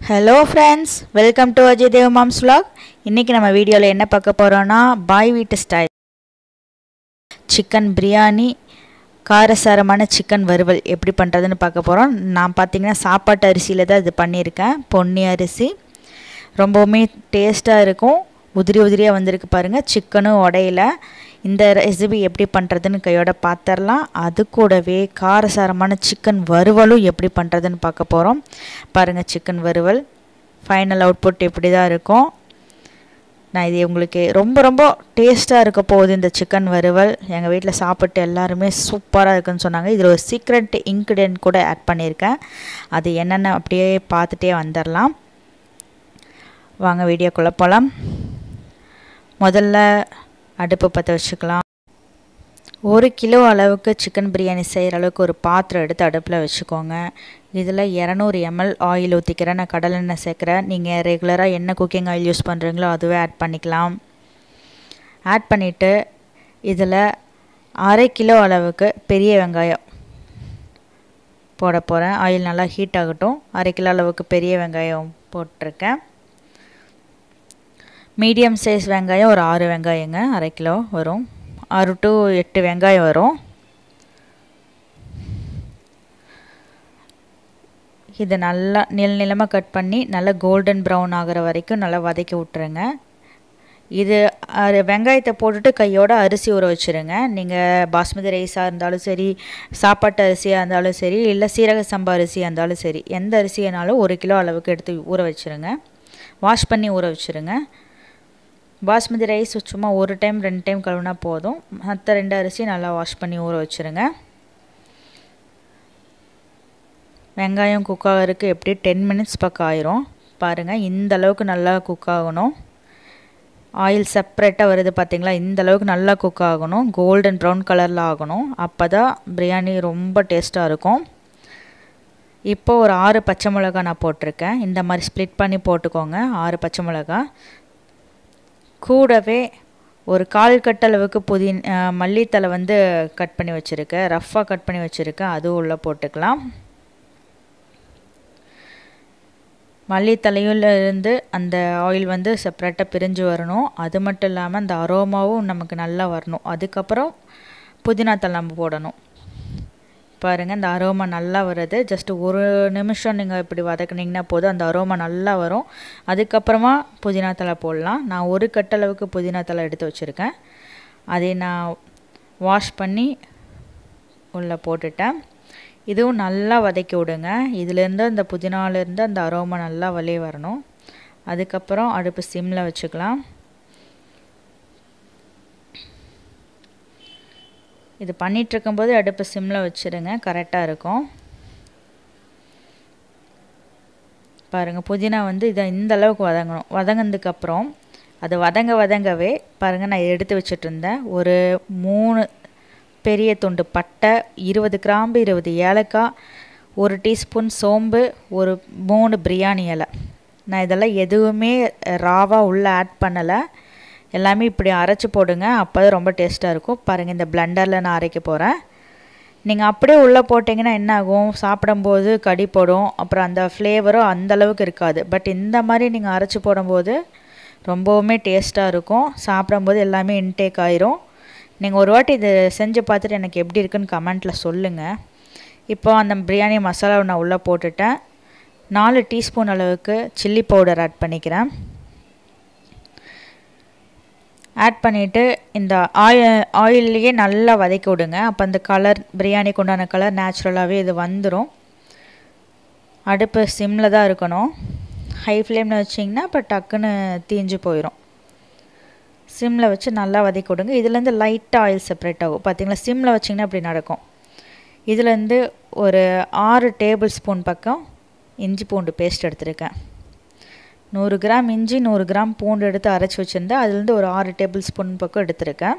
hello friends welcome to Ajay Dev mom's vlog இன்றைக்கி நம்ம வீடியோவில் என்ன பார்க்க போகிறோன்னா பாய் வீட்டு ஸ்டைல் சிக்கன் பிரியாணி காரசாரமான சிக்கன் வறுவல் எப்படி பண்ணுறதுன்னு பார்க்க போகிறோம் நான் பார்த்தீங்கன்னா சாப்பாட்டு அரிசியில் தான் இது பண்ணியிருக்கேன் பொன்னி அரிசி ரொம்பவுமே டேஸ்ட்டாக இருக்கும் உதிரி உதிரியாக வந்திருக்கு பாருங்கள் சிக்கனும் உடையில இந்த ரெசிபி எப்படி பண்ணுறதுன்னு கையோட பார்த்துடலாம் அது கூடவே காரசாரமான சிக்கன் வறுவலும் எப்படி பண்ணுறதுன்னு பார்க்க போகிறோம் பாருங்கள் சிக்கன் வறுவல் ஃபைனல் அவுட்புட் இப்படி தான் இருக்கும் நான் இது உங்களுக்கு ரொம்ப ரொம்ப டேஸ்ட்டாக இருக்க போகுது இந்த சிக்கன் வறுவல் எங்கள் வீட்டில் சாப்பிட்டு எல்லாருமே சூப்பராக இருக்குன்னு சொன்னாங்க இதில் ஒரு சீக்ரெட் இன்க்ரீடியன்ட் கூட ஆட் பண்ணியிருக்கேன் அது என்னென்ன அப்படியே பார்த்துட்டே வந்துடலாம் வாங்க வீடியோக்குள்ளே போகலாம் முதல்ல அடுப்பு பற்ற வச்சுக்கலாம் ஒரு கிலோ அளவுக்கு சிக்கன் பிரியாணி செய்கிற அளவுக்கு ஒரு பாத்திரம் எடுத்து அடுப்பில் வச்சுக்கோங்க இதில் இரநூறு எம்எல் ஆயில் ஊற்றிக்கிறேன் நான் கடலெண்ணெய் சேர்க்குறேன் நீங்கள் ரெகுலராக என்ன குக்கிங் ஆயில் யூஸ் பண்ணுறீங்களோ அதுவே ஆட் பண்ணிக்கலாம் ஆட் பண்ணிவிட்டு இதில் அரை கிலோ அளவுக்கு பெரிய வெங்காயம் போட போகிறேன் ஆயில் நல்லா ஹீட் ஆகட்டும் அரை கிலோ அளவுக்கு பெரிய வெங்காயம் போட்டிருக்கேன் மீடியம் சைஸ் வெங்காயம் ஒரு ஆறு வெங்காயங்க அரை கிலோ வரும் ஆறு டு எட்டு வெங்காயம் வரும் இது நல்லா நில நிலமாக கட் பண்ணி நல்லா கோல்டன் ப்ரௌன் ஆகிற வரைக்கும் நல்லா வதக்கி விட்டுருங்க இது வெங்காயத்தை போட்டுட்டு கையோட அரிசி ஊற வச்சுருங்க நீங்கள் பாஸ்மதி ரைஸாக இருந்தாலும் சரி சாப்பாட்டு அரிசியாக இருந்தாலும் சரி இல்லை சீரக சம்பா அரிசியாக இருந்தாலும் சரி எந்த அரிசியானாலும் ஒரு கிலோ அளவுக்கு எடுத்து ஊற வச்சுருங்க வாஷ் பண்ணி ஊற வச்சுருங்க பாஸ்மதி ரைஸ் சும்மா ஒரு டைம் ரெண்டு டைம் கழுவுனா போதும் மற்ற ரெண்டு அரிசி நல்லா வாஷ் பண்ணி ஊற வச்சுருங்க வெங்காயம் குக் ஆகிறதுக்கு எப்படி டென் மினிட்ஸ் பக்கம் ஆயிரும் பாருங்கள் இந்த அளவுக்கு நல்லா குக் ஆகணும் ஆயில் செப்ரேட்டாக வருது பார்த்திங்களா இந்த அளவுக்கு நல்லா குக் ஆகணும் கோல்டன் ப்ரௌன் கலரில் ஆகணும் அப்போ தான் பிரியாணி ரொம்ப டேஸ்ட்டாக இருக்கும் இப்போ ஒரு ஆறு பச்சை மிளகா நான் போட்டிருக்கேன் இந்த மாதிரி ஸ்ப்ளிட் பண்ணி போட்டுக்கோங்க ஆறு பச்சை மிளகா கூடவே ஒரு கால் கட் அளவுக்கு புதி மல்லித்தலை வந்து கட் பண்ணி வச்சுருக்கேன் ரஃப்பாக கட் பண்ணி வச்சுருக்கேன் அதுவும் உள்ளே போட்டுக்கலாம் மல்லித்தலையில் இருந்து அந்த ஆயில் வந்து செப்ரேட்டாக பிரிஞ்சு வரணும் அது மட்டும் இல்லாமல் அந்த அரோமாவும் நமக்கு நல்லா வரணும் அதுக்கப்புறம் புதினா தலை நம்ம போடணும் பாருங்கள் இந்த அரோமா நல்லா வருது ஜஸ்ட் ஒரு நிமிஷம் நீங்கள் இப்படி வதக்குனிங்கன்னா போதும் அந்த அரோமா நல்லா வரும் அதுக்கப்புறமா புதினா தலை போடலாம் நான் ஒரு கட்டளவுக்கு புதினா தலை எடுத்து வச்சுருக்கேன் அதை நான் வாஷ் பண்ணி உள்ளே போட்டுட்டேன் இதுவும் நல்லா வதக்கி விடுங்க இதுலேருந்து அந்த புதினாலேருந்து அந்த அரோமா நல்லா வெளியே வரணும் அதுக்கப்புறம் அடுப்பு சிம்மில் வச்சுக்கலாம் இது பண்ணிகிட்ருக்கும்போது அடுப்பு சிம்மில் வச்சுருங்க கரெக்டாக இருக்கும் பாருங்கள் புதினா வந்து இதை இந்த அளவுக்கு வதங்கணும் வதங்கினதுக்கப்புறம் அது வதங்க வதங்கவே பாருங்கள் நான் எடுத்து வச்சுட்டு இருந்தேன் ஒரு மூணு பெரிய துண்டு பட்டை இருபது கிராம்பு இருபது ஏலக்காய் ஒரு டீஸ்பூன் சோம்பு ஒரு மூணு பிரியாணி இலை நான் இதெல்லாம் எதுவுமே ராவாக உள்ளே ஆட் பண்ணலை எல்லாமே இப்படி அரைச்சி போடுங்க அப்போ தான் ரொம்ப டேஸ்ட்டாக இருக்கும் பாருங்கள் இந்த பிளெண்டரில் நான் அரைக்க போகிறேன் நீங்கள் அப்படியே உள்ளே போட்டிங்கன்னா என்ன ஆகும் சாப்பிடும்போது கடி போடும் அப்புறம் அந்த ஃப்ளேவரும் அந்தளவுக்கு இருக்காது பட் இந்த மாதிரி நீங்கள் அரைச்சி போடும்போது ரொம்பவுமே டேஸ்ட்டாக இருக்கும் சாப்பிடும்போது எல்லாமே இன்டேக் ஆயிரும் நீங்கள் ஒரு வாட்டி இது செஞ்சு பார்த்துட்டு எனக்கு எப்படி இருக்குன்னு கமெண்ட்டில் சொல்லுங்கள் இப்போ அந்த பிரியாணி மசாலாவை நான் உள்ளே போட்டுட்டேன் நாலு டீஸ்பூன் அளவுக்கு சில்லி பவுடர் ஆட் பண்ணிக்கிறேன் ஆட் பண்ணிவிட்டு இந்த ஆயில் ஆயில்லையே நல்லா வதக்கி விடுங்க அப்போ அந்த கலர் பிரியாணிக்கு உண்டான கலர் நேச்சுரலாகவே இது வந்துடும் அடுப்பு சிம்மில் தான் இருக்கணும் ஹை ஃப்ளேமில் வச்சிங்கன்னா இப்போ டக்குன்னு தீஞ்சு போயிடும் சிம்மில் வச்சு நல்லா வதக்கி விடுங்க இதுலேருந்து லைட்டாக ஆயில் செப்பரேட் ஆகும் பார்த்தீங்களா சிம்மில் வச்சிங்கன்னா அப்படி நடக்கும் இதுலேருந்து ஒரு ஆறு டேபிள் ஸ்பூன் பக்கம் இஞ்சி பூண்டு பேஸ்ட் எடுத்திருக்கேன் நூறு கிராம் இஞ்சி நூறு கிராம் பூண்டு எடுத்து அரைச்சி வச்சுருந்தேன் அதுலேருந்து ஒரு ஆறு டேபிள் ஸ்பூன் பக்கம் எடுத்திருக்கேன்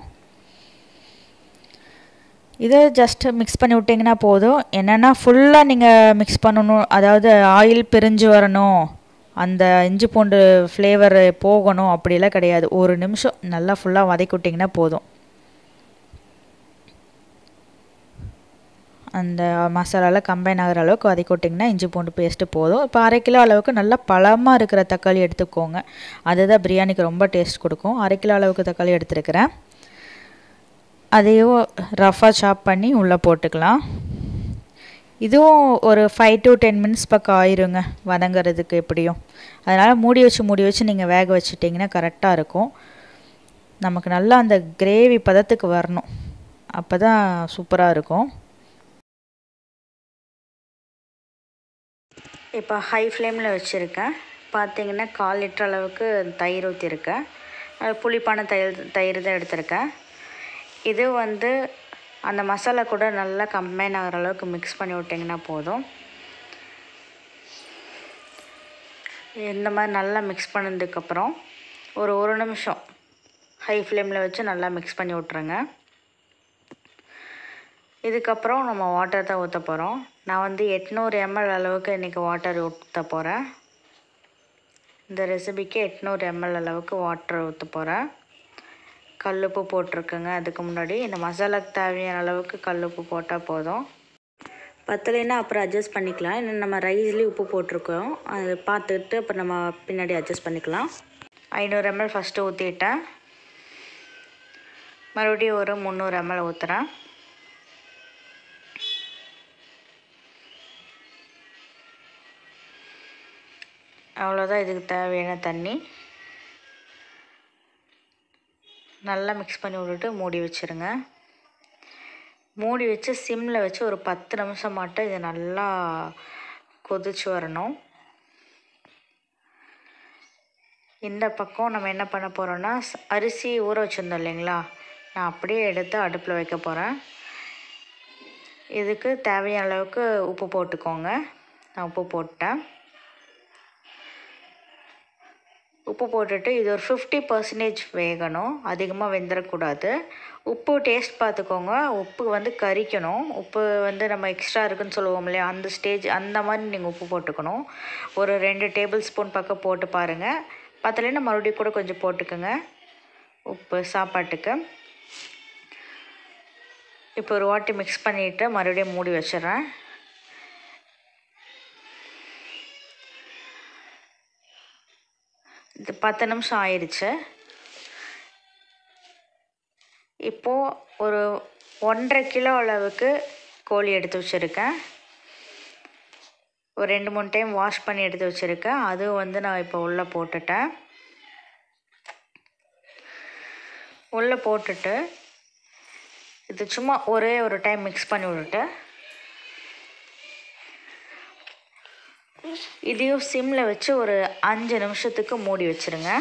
இதை ஜஸ்ட் மிக்ஸ் பண்ணி விட்டிங்கன்னா போதும் என்னென்னா ஃபுல்லாக நீங்கள் மிக்ஸ் பண்ணணும் அதாவது ஆயில் பிரிஞ்சு வரணும் அந்த இஞ்சி பூண்டு ஃப்ளேவர் போகணும் அப்படிலாம் கிடையாது ஒரு நிமிஷம் நல்லா ஃபுல்லாக வதக்கி விட்டிங்கன்னா போதும் அந்த மசாலாவில் கம்பைன் ஆகிற அளவுக்கு வதக்கி விட்டிங்கன்னா இஞ்சி பூண்டு பேஸ்ட்டு போதும் இப்போ அரை கிலோ அளவுக்கு நல்லா பழமாக இருக்கிற தக்காளி எடுத்துக்கோங்க அதுதான் பிரியாணிக்கு ரொம்ப டேஸ்ட் கொடுக்கும் அரை கிலோ அளவுக்கு தக்காளி எடுத்துருக்கிறேன் அதையும் ரஃபாக சாப் பண்ணி உள்ளே போட்டுக்கலாம் இதுவும் ஒரு ஃபைவ் டு டென் மினிட்ஸ் பக்கம் ஆயிருங்க வதங்கிறதுக்கு எப்படியும் அதனால் மூடி வச்சு மூடி வச்சு நீங்கள் வேக வச்சுட்டிங்கன்னா கரெக்டாக இருக்கும் நமக்கு நல்லா அந்த கிரேவி பதத்துக்கு வரணும் அப்போ தான் சூப்பராக இருக்கும் இப்போ ஹை ஃப்ளேமில் வச்சுருக்கேன் பார்த்தீங்கன்னா கால் லிட்டர் அளவுக்கு தயிர் ஊற்றிருக்கேன் புளிப்பான தயிர் தயிர் தான் எடுத்திருக்கேன் இது வந்து அந்த மசாலா கூட நல்லா கம்பைன் ஆகிற அளவுக்கு மிக்ஸ் பண்ணி விட்டிங்கன்னா போதும் இந்த மாதிரி நல்லா மிக்ஸ் பண்ணதுக்கப்புறம் ஒரு ஒரு நிமிஷம் ஹை ஃப்ளேமில் வச்சு நல்லா மிக்ஸ் பண்ணி விட்ருங்க இதுக்கப்புறம் நம்ம வாட்டர் தான் ஊற்ற போகிறோம் நான் வந்து எட்நூறு எம்எல் அளவுக்கு இன்றைக்கி வாட்டர் ஊற்ற போகிறேன் இந்த ரெசிபிக்கு எட்நூறு எம்எல் அளவுக்கு வாட்டர் ஊற்ற போகிறேன் கல்லுப்பு போட்டிருக்குங்க அதுக்கு முன்னாடி இந்த மசாலாக்கு தேவையான அளவுக்கு கல்லுப்பு போட்டால் போதும் பத்தலைன்னா அப்புறம் அட்ஜஸ்ட் பண்ணிக்கலாம் இன்னும் நம்ம ரைஸ்லேயும் உப்பு போட்டிருக்கோம் அதை பார்த்துக்கிட்டு அப்புறம் நம்ம பின்னாடி அட்ஜஸ்ட் பண்ணிக்கலாம் ஐநூறு எம்எல் ஃபஸ்ட்டு ஊற்றிட்டேன் மறுபடியும் ஒரு முந்நூறு எம்எல் ஊற்றுறேன் அவ்வளோதான் இதுக்கு தேவையான தண்ணி நல்லா மிக்ஸ் பண்ணி விட்டுட்டு மூடி வச்சுருங்க மூடி வச்சு சிம்மில் வச்சு ஒரு பத்து நிமிஷம் மட்டும் இது நல்லா கொதிச்சு வரணும் இந்த பக்கம் நம்ம என்ன பண்ண போகிறோன்னா அரிசி ஊற வச்சுருந்தோம் இல்லைங்களா நான் அப்படியே எடுத்து அடுப்பில் வைக்க போகிறேன் இதுக்கு தேவையான அளவுக்கு உப்பு போட்டுக்கோங்க நான் உப்பு போட்டேன் உப்பு போட்டுட்டு இது ஒரு ஃபிஃப்டி பர்சன்டேஜ் வேகணும் அதிகமாக வெந்துடக்கூடாது உப்பு டேஸ்ட் பார்த்துக்கோங்க உப்பு வந்து கரிக்கணும் உப்பு வந்து நம்ம எக்ஸ்ட்ரா இருக்குன்னு சொல்லுவோம் இல்லையா அந்த ஸ்டேஜ் அந்த மாதிரி நீங்கள் உப்பு போட்டுக்கணும் ஒரு ரெண்டு டேபிள் ஸ்பூன் பக்கம் போட்டு பாருங்கள் பத்தலைன்னா மறுபடியும் கூட கொஞ்சம் போட்டுக்கோங்க உப்பு சாப்பாட்டுக்கு இப்போ ஒரு வாட்டி மிக்ஸ் பண்ணிவிட்டு மறுபடியும் மூடி வச்சிடுறேன் இது பத்து நிமிஷம் ஆயிடுச்சு இப்போது ஒரு ஒன்றரை கிலோ அளவுக்கு கோழி எடுத்து வச்சுருக்கேன் ஒரு ரெண்டு மூணு டைம் வாஷ் பண்ணி எடுத்து வச்சுருக்கேன் அதுவும் வந்து நான் இப்போ உள்ளே போட்டுட்டேன் உள்ளே போட்டுட்டு இது சும்மா ஒரே ஒரு டைம் மிக்ஸ் பண்ணி விட்டுட்டு இதையும் சிம்மில் வச்சு ஒரு அஞ்சு நிமிஷத்துக்கு மூடி வச்சுருங்க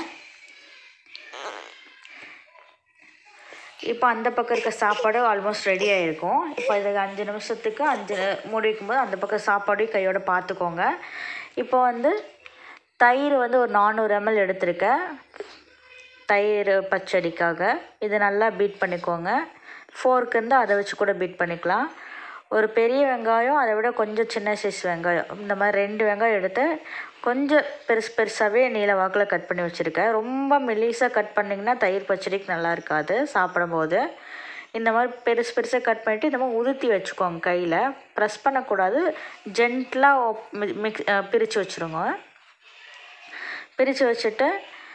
இப்போ அந்த பக்கம் இருக்க சாப்பாடு ஆல்மோஸ்ட் ரெடி ஆகிருக்கும் இப்போ இதுக்கு அஞ்சு நிமிஷத்துக்கு அஞ்சு மூடி வைக்கும்போது அந்த பக்கம் சாப்பாடையும் கையோட பார்த்துக்கோங்க இப்போ வந்து தயிர் வந்து ஒரு நானூறு எம்எல் எடுத்திருக்கேன் தயிர் பச்சடிக்காக இதை நல்லா பீட் பண்ணிக்கோங்க ஃபோர்க் இருந்தால் அதை வச்சு கூட பீட் பண்ணிக்கலாம் ஒரு பெரிய வெங்காயம் அதை விட கொஞ்சம் சின்ன சைஸ் வெங்காயம் இந்த மாதிரி ரெண்டு வெங்காயம் எடுத்து கொஞ்சம் பெருசு பெருசாகவே நீல வாக்கில் கட் பண்ணி வச்சுருக்கேன் ரொம்ப மெலிசாக கட் பண்ணிங்கன்னா தயிர் பச்சடிக்கு நல்லா இருக்காது சாப்பிடும்போது இந்த மாதிரி பெருசு பெருசாக கட் பண்ணிவிட்டு இந்த மாதிரி உதுத்தி வச்சுக்கோங்க கையில் ப்ரெஸ் பண்ணக்கூடாது ஜென்ட்லாக மிக்ஸ் பிரித்து வச்சுருங்க பிரித்து வச்சுட்டு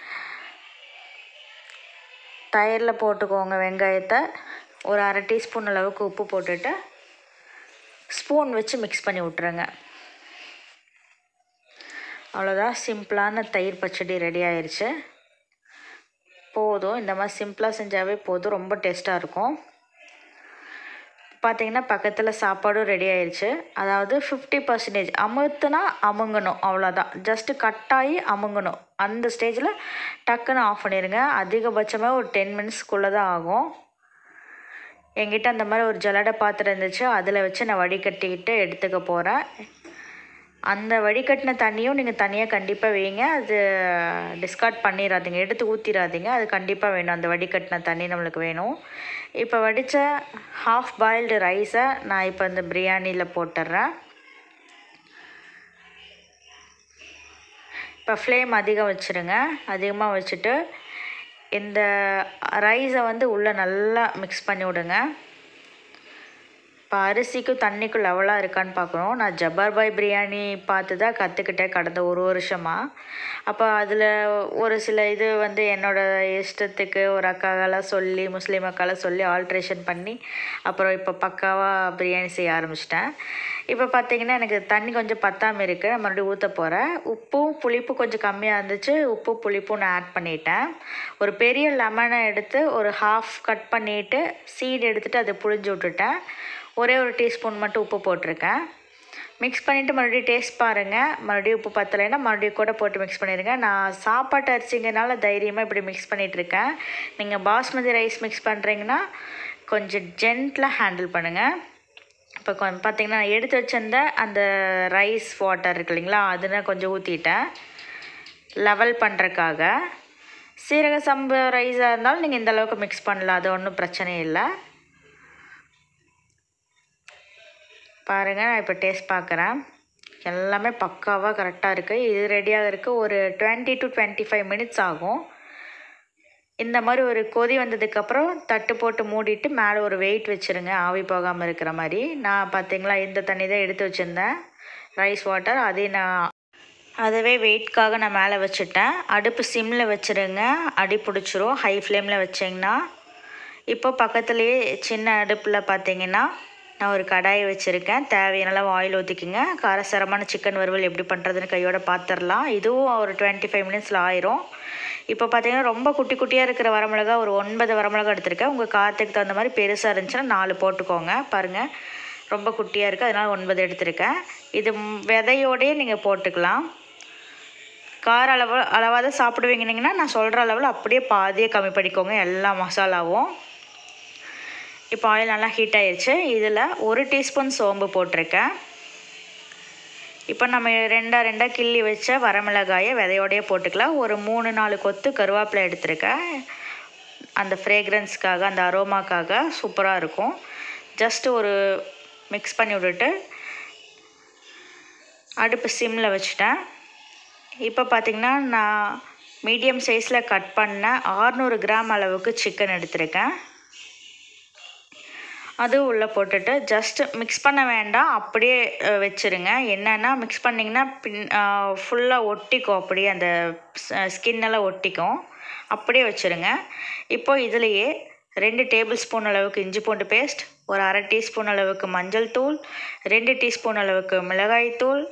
தயிரில் போட்டுக்கோங்க வெங்காயத்தை ஒரு அரை டீஸ்பூன் அளவுக்கு உப்பு போட்டுட்டு ஸ்பூன் வச்சு மிக்ஸ் பண்ணி விட்ருங்க அவ்வளோதான் சிம்பிளான தயிர் பச்சடி ரெடி ஆயிடுச்சு போதும் இந்த மாதிரி சிம்பிளாக செஞ்சாவே போதும் ரொம்ப டேஸ்ட்டாக இருக்கும் பார்த்தீங்கன்னா பக்கத்தில் சாப்பாடும் ரெடி ஆயிடுச்சு அதாவது ஃபிஃப்டி பர்சன்டேஜ் அமுத்துனா அமுங்கணும் அவ்வளோதான் ஜஸ்ட்டு கட்டாகி அமுங்கணும் அந்த ஸ்டேஜில் டக்குன்னு ஆஃப் பண்ணிடுங்க அதிகபட்சமாக ஒரு டென் மினிட்ஸ்க்குள்ளே தான் ஆகும் என்கிட்ட அந்த மாதிரி ஒரு ஜலடை பாத்திரம் இருந்துச்சு அதில் வச்சு நான் வடிகட்டிக்கிட்டு எடுத்துக்க போகிறேன் அந்த வடிகட்டின தண்ணியும் நீங்கள் தனியாக கண்டிப்பாக வைங்க அது டிஸ்கார்ட் பண்ணிடாதீங்க எடுத்து ஊற்றிடாதீங்க அது கண்டிப்பாக வேணும் அந்த வடிகட்டின தண்ணி நம்மளுக்கு வேணும் இப்போ வடித்த ஹாஃப் பாயில்டு ரைஸை நான் இப்போ இந்த பிரியாணியில் போட்டுடுறேன் இப்போ ஃப்ளேம் அதிகம் வச்சுருங்க அதிகமாக வச்சுட்டு இந்த ரைஸை வந்து உள்ளே நல்லா மிக்ஸ் பண்ணி விடுங்க இப்போ அரிசிக்கும் தண்ணிக்கும் லெவலாக இருக்கான்னு பார்க்கணும் நான் ஜப்பார் பாய் பிரியாணி பார்த்து தான் கற்றுக்கிட்டேன் கடந்த ஒரு வருஷமாக அப்போ அதில் ஒரு சில இது வந்து என்னோடய இஷ்டத்துக்கு ஒரு அக்காவெல்லாம் சொல்லி முஸ்லீம் அக்காலாம் சொல்லி ஆல்ட்ரேஷன் பண்ணி அப்புறம் இப்போ பக்காவாக பிரியாணி செய்ய ஆரம்பிச்சிட்டேன் இப்போ பார்த்தீங்கன்னா எனக்கு தண்ணி கொஞ்சம் பத்தாமல் இருக்குது நான் மறுபடியும் ஊற்ற போகிறேன் உப்பும் புளிப்பும் கொஞ்சம் கம்மியாக இருந்துச்சு உப்பு புளிப்பும் நான் ஆட் பண்ணிட்டேன் ஒரு பெரிய லெமனை எடுத்து ஒரு ஹாஃப் கட் பண்ணிவிட்டு சீடு எடுத்துகிட்டு அதை புழிஞ்சு விட்டுட்டேன் ஒரே ஒரு டீஸ்பூன் மட்டும் உப்பு போட்டிருக்கேன் மிக்ஸ் பண்ணிவிட்டு மறுபடியும் டேஸ்ட் பாருங்கள் மறுபடியும் உப்பு பத்தலைன்னா மறுபடியும் கூட போட்டு மிக்ஸ் பண்ணிடுங்க நான் சாப்பாட்டு அரிசிங்கனால தைரியமாக இப்படி மிக்ஸ் பண்ணிகிட்ருக்கேன் நீங்கள் பாஸ்மதி ரைஸ் மிக்ஸ் பண்ணுறீங்கன்னா கொஞ்சம் ஜென்டிலாக ஹேண்டில் பண்ணுங்கள் இப்போ கொஞ்சம் பார்த்தீங்கன்னா நான் எடுத்து வச்சிருந்த அந்த ரைஸ் வாட்டர் இருக்கு இல்லைங்களா அது நான் கொஞ்சம் ஊற்றிட்டேன் லெவல் பண்ணுறக்காக சீரக சம்பு ரைஸாக இருந்தாலும் நீங்கள் இந்த அளவுக்கு மிக்ஸ் பண்ணலாம் அது ஒன்றும் பிரச்சனை இல்லை பாருங்கள் நான் இப்போ டேஸ்ட் பார்க்குறேன் எல்லாமே பக்காவாக கரெக்டாக இருக்குது இது ரெடியாக இருக்குது ஒரு twenty to twenty five minutes ஆகும் இந்த மாதிரி ஒரு கொதி வந்ததுக்கப்புறம் தட்டு போட்டு மூடிட்டு மேலே ஒரு வெயிட் வச்சுருங்க ஆவி போகாமல் இருக்கிற மாதிரி நான் பார்த்தீங்களா இந்த தண்ணி தான் எடுத்து வச்சுருந்தேன் ரைஸ் வாட்டர் அதையும் நான் அதவே வெயிட்காக நான் மேலே வச்சுட்டேன் அடுப்பு சிம்மில் வச்சுருங்க அடி பிடிச்சிரும் ஹை ஃப்ளேமில் வச்சிங்கன்னா இப்போ பக்கத்துலேயே சின்ன அடுப்பில் பார்த்தீங்கன்னா நான் ஒரு கடாயை வச்சுருக்கேன் தேவையான அளவு ஆயில் ஊற்றிக்குங்க காரசாரமான சிக்கன் வறுவல் எப்படி பண்ணுறதுன்னு கையோட பார்த்துடலாம் இதுவும் ஒரு டுவெண்ட்டி ஃபைவ் மினிட்ஸில் ஆயிரும் இப்போ பார்த்தீங்கன்னா ரொம்ப குட்டி குட்டியாக இருக்கிற வரமிளகா ஒரு ஒன்பது வரமிளகா எடுத்திருக்கேன் உங்கள் காரத்துக்கு தகுந்த மாதிரி பெருசாக இருந்துச்சுன்னா நாலு போட்டுக்கோங்க பாருங்கள் ரொம்ப குட்டியாக இருக்குது அதனால் ஒன்பது எடுத்திருக்கேன் இது ம், விதையோடயே நீங்கள் போட்டுக்கலாம் கார அளவு அளவாக தான் சாப்பிடுவீங்கன்னா நான் சொல்கிற அளவில் அப்படியே பாதியே கம்மி பண்ணிக்கோங்க எல்லா மசாலாவும் இப்போ ஆயில் நல்லா ஹீட் ஆயிடுச்சு இதில் ஒரு டீஸ்பூன் சோம்பு போட்டிருக்கேன் இப்போ நம்ம ரெண்டாக ரெண்டாக கிள்ளி வச்ச வரமிளகாயை விதையோடையே போட்டுக்கலாம் ஒரு மூணு நாலு கொத்து கருவேப்பிலை எடுத்திருக்கேன் அந்த ஃப்ரேக்ரன்ஸ்க்காக அந்த அரோமாக்காக சூப்பராக இருக்கும் ஜஸ்ட் ஒரு மிக்ஸ் பண்ணி விட்டுட்டு அடுப்பு சிம்மில் வச்சுட்டேன் இப்போ பார்த்திங்கன்னா நான் மீடியம் சைஸில் கட் பண்ண 600 கிராம் அளவுக்கு சிக்கன் எடுத்திருக்கேன் அது உள்ளே போட்டுட்டு ஜஸ்ட் மிக்ஸ் பண்ண வேண்டாம் அப்படியே அஹ், வச்சிருங்க என்னென்னா மிக்ஸ் பண்ணிங்கன்னா பின் ஃபுல்லாக ஒட்டிக்கும் அப்படியே அந்த ஸ்கின்னெல்லாம் ஒட்டிக்கும் அப்படியே வச்சுருங்க இப்போ இதுலேயே ரெண்டு டேபிள் ஸ்பூன் அளவுக்கு இஞ்சி பூண்டு பேஸ்ட் ஒரு அரை டீஸ்பூன் அளவுக்கு மஞ்சள் தூள் ரெண்டு டீஸ்பூன் அளவுக்கு மிளகாய் தூள்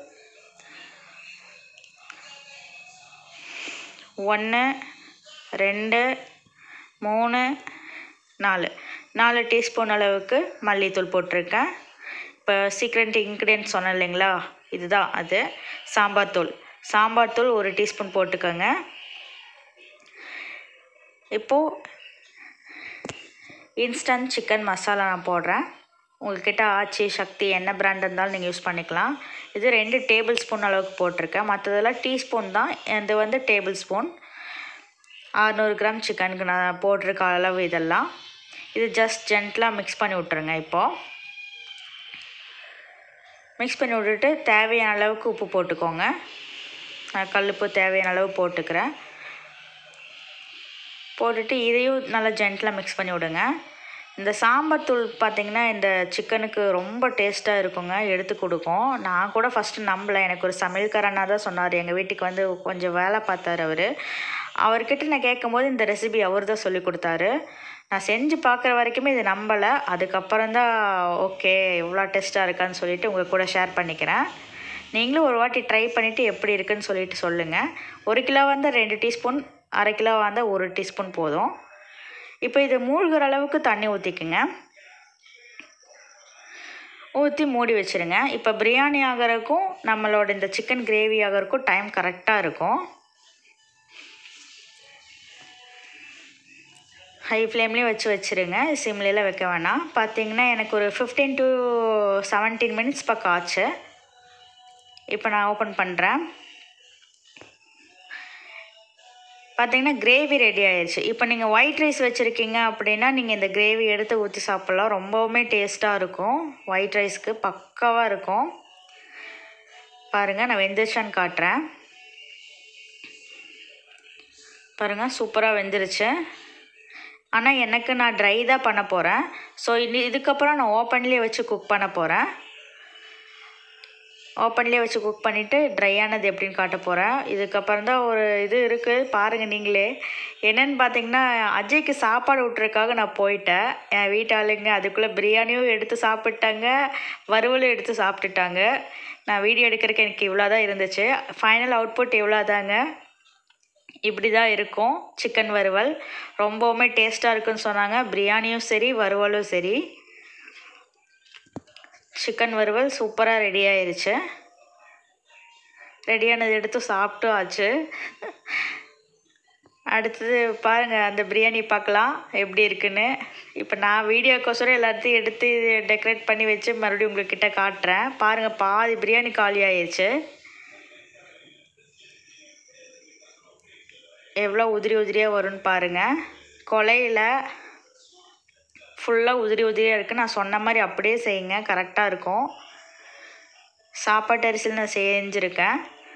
ஒன்று ரெண்டு மூணு நாலு நாலு டீஸ்பூன் அளவுக்கு மல்லித்தூள் போட்டிருக்கேன் இப்போ சீக்ரெட் இன்க்ரீடியன்ட் சொன்னேன் இல்லைங்களா இதுதான் அது சாம்பார் தூள் சாம்பார் தூள் ஒரு டீஸ்பூன் போட்டுக்கோங்க இப்போது இன்ஸ்டன்ட் சிக்கன் மசாலா நான் போடுறேன் உங்கள்கிட்ட ஆச்சி சக்தி என்ன பிராண்ட் இருந்தாலும் நீங்கள் யூஸ் பண்ணிக்கலாம் இது ரெண்டு டேபிள் ஸ்பூன் அளவுக்கு போட்டிருக்கேன் மற்றதெல்லாம் டீஸ்பூன் தான் இது வந்து டேபிள் ஸ்பூன் அறநூறு கிராம் சிக்கனுக்கு நான் போட்டிருக்க அளவு இதெல்லாம் இது ஜஸ்ட் ஜென்டலாக மிக்ஸ் பண்ணி விட்ருங்க இப்போது மிக்ஸ் பண்ணி விட்டுட்டு தேவையான அளவுக்கு உப்பு போட்டுக்கோங்க நான் கல்லுப்பு தேவையான அளவு போட்டுக்கிறேன் போட்டுட்டு இதையும் நல்லா ஜென்டலாக மிக்ஸ் பண்ணி விடுங்க இந்த சாம்பார் தூள் பார்த்திங்கன்னா இந்த சிக்கனுக்கு ரொம்ப டேஸ்ட்டாக இருக்குங்க எடுத்து கொடுக்கும் நான் கூட ஃபஸ்ட்டு நம்பலை எனக்கு ஒரு சமையல்காரனாக தான் சொன்னார் எங்கள் வீட்டுக்கு வந்து கொஞ்சம் வேலை பார்த்தாரு அவர் அவர்கிட்ட நான் கேட்கும்போது இந்த ரெசிபி அவர் தான் சொல்லி கொடுத்தாரு நான் செஞ்சு பார்க்குற வரைக்குமே இது நம்பலை அதுக்கப்புறம் தான் ஓகே இவ்வளோ டேஸ்ட்டாக இருக்கான்னு சொல்லிட்டு உங்கள் கூட ஷேர் பண்ணிக்கிறேன் நீங்களும் ஒரு வாட்டி ட்ரை பண்ணிவிட்டு எப்படி இருக்குன்னு சொல்லிட்டு சொல்லுங்கள் ஒரு கிலோ வந்து ரெண்டு டீஸ்பூன் அரை கிலோ வந்து ஒரு டீஸ்பூன் போதும் இப்போ இது மூழ்கிற அளவுக்கு தண்ணி ஊற்றிக்குங்க ஊற்றி மூடி வச்சுருங்க இப்போ பிரியாணி ஆகிறதுக்கும் நம்மளோட இந்த சிக்கன் கிரேவி ஆகிறதுக்கும் டைம் கரெக்டாக இருக்கும் ஹை ஃப்ளேம்லேயும் வச்சு வச்சுருங்க சிம்லேலாம் வைக்க வேணாம் பார்த்தீங்கன்னா எனக்கு ஒரு ஃபிஃப்டீன் டு செவன்டீன் மினிட்ஸ் பக்கம் ஆச்சு இப்போ நான் ஓப்பன் பண்ணுறேன் பார்த்தீங்கன்னா கிரேவி ரெடி ஆயிடுச்சு இப்போ நீங்கள் ஒயிட் ரைஸ் வச்சுருக்கீங்க அப்படின்னா நீங்கள் இந்த கிரேவி எடுத்து ஊற்றி சாப்பிட்லாம் ரொம்பவுமே டேஸ்ட்டாக இருக்கும் ஒயிட் ரைஸ்க்கு பக்காவாக இருக்கும் பாருங்கள் நான் வெந்துருச்சான்னு காட்டுறேன் பாருங்கள் சூப்பராக வெந்துருச்சு ஆனால் எனக்கு நான் ட்ரை தான் பண்ண போகிறேன் ஸோ இனி இதுக்கப்புறம் நான் ஓப்பன்லேயே வச்சு குக் பண்ண போகிறேன் ஓப்பன்லேயே வச்சு குக் பண்ணிவிட்டு ட்ரையானது எப்படின்னு காட்ட போகிறேன் இதுக்கப்புறம் தான் ஒரு இது இருக்குது பாருங்கள் நீங்களே என்னென்னு பார்த்தீங்கன்னா அஜய்க்கு சாப்பாடு விட்றதுக்காக நான் போயிட்டேன் என் வீட்டாளுங்க அதுக்குள்ளே பிரியாணியும் எடுத்து சாப்பிட்டாங்க வறுவலும் எடுத்து சாப்பிட்டுட்டாங்க நான் வீடியோ எடுக்கிறதுக்கு எனக்கு இவ்வளோ தான் இருந்துச்சு ஃபைனல் அவுட்புட் இவ்வளோ தாங்க இப்படி தான் இருக்கும் சிக்கன் வறுவல் ரொம்பவுமே டேஸ்ட்டாக இருக்குன்னு சொன்னாங்க பிரியாணியும் சரி வறுவலும் சரி சிக்கன் வறுவல் சூப்பராக ரெடி ஆயிருச்சு ரெடியானது எடுத்து சாப்பிட்டு ஆச்சு அடுத்தது பாருங்கள் அந்த பிரியாணி பார்க்கலாம் எப்படி இருக்குன்னு இப்போ நான் வீடியோக்கோசரம் எல்லாத்தையும் எடுத்து டெக்கரேட் பண்ணி வச்சு மறுபடியும் உங்கள்கிட்ட காட்டுறேன் பாருங்கள் பாதி பிரியாணி காலி ஆயிடுச்சு எவ்வளோ உதிரி உதிரியாக வரும்னு பாருங்கள் கொலையில் ஃபுல்லாக உதிரி உதிரியாக இருக்குது நான் சொன்ன மாதிரி அப்படியே செய்யுங்க கரெக்டாக இருக்கும் சாப்பாட்டு அரிசியில் நான் செஞ்சுருக்கேன்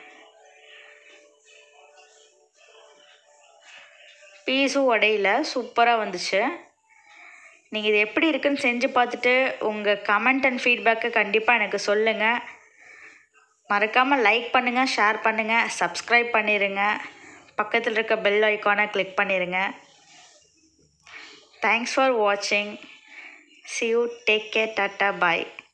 பீஸும் உடையில சூப்பராக வந்துச்சு நீங்கள் இது எப்படி இருக்குன்னு செஞ்சு பார்த்துட்டு உங்கள் கமெண்ட் அண்ட் ஃபீட்பேக்கை கண்டிப்பாக எனக்கு சொல்லுங்கள் மறக்காமல் லைக் பண்ணுங்கள் ஷேர் பண்ணுங்கள் சப்ஸ்கிரைப் பண்ணிடுங்க பக்கத்தில் இருக்க பெல் ஐக்கானை கிளிக் பண்ணிடுங்க தேங்க்ஸ் ஃபார் வாட்சிங் சி யூ டேக் கேர் டாட்டா பாய்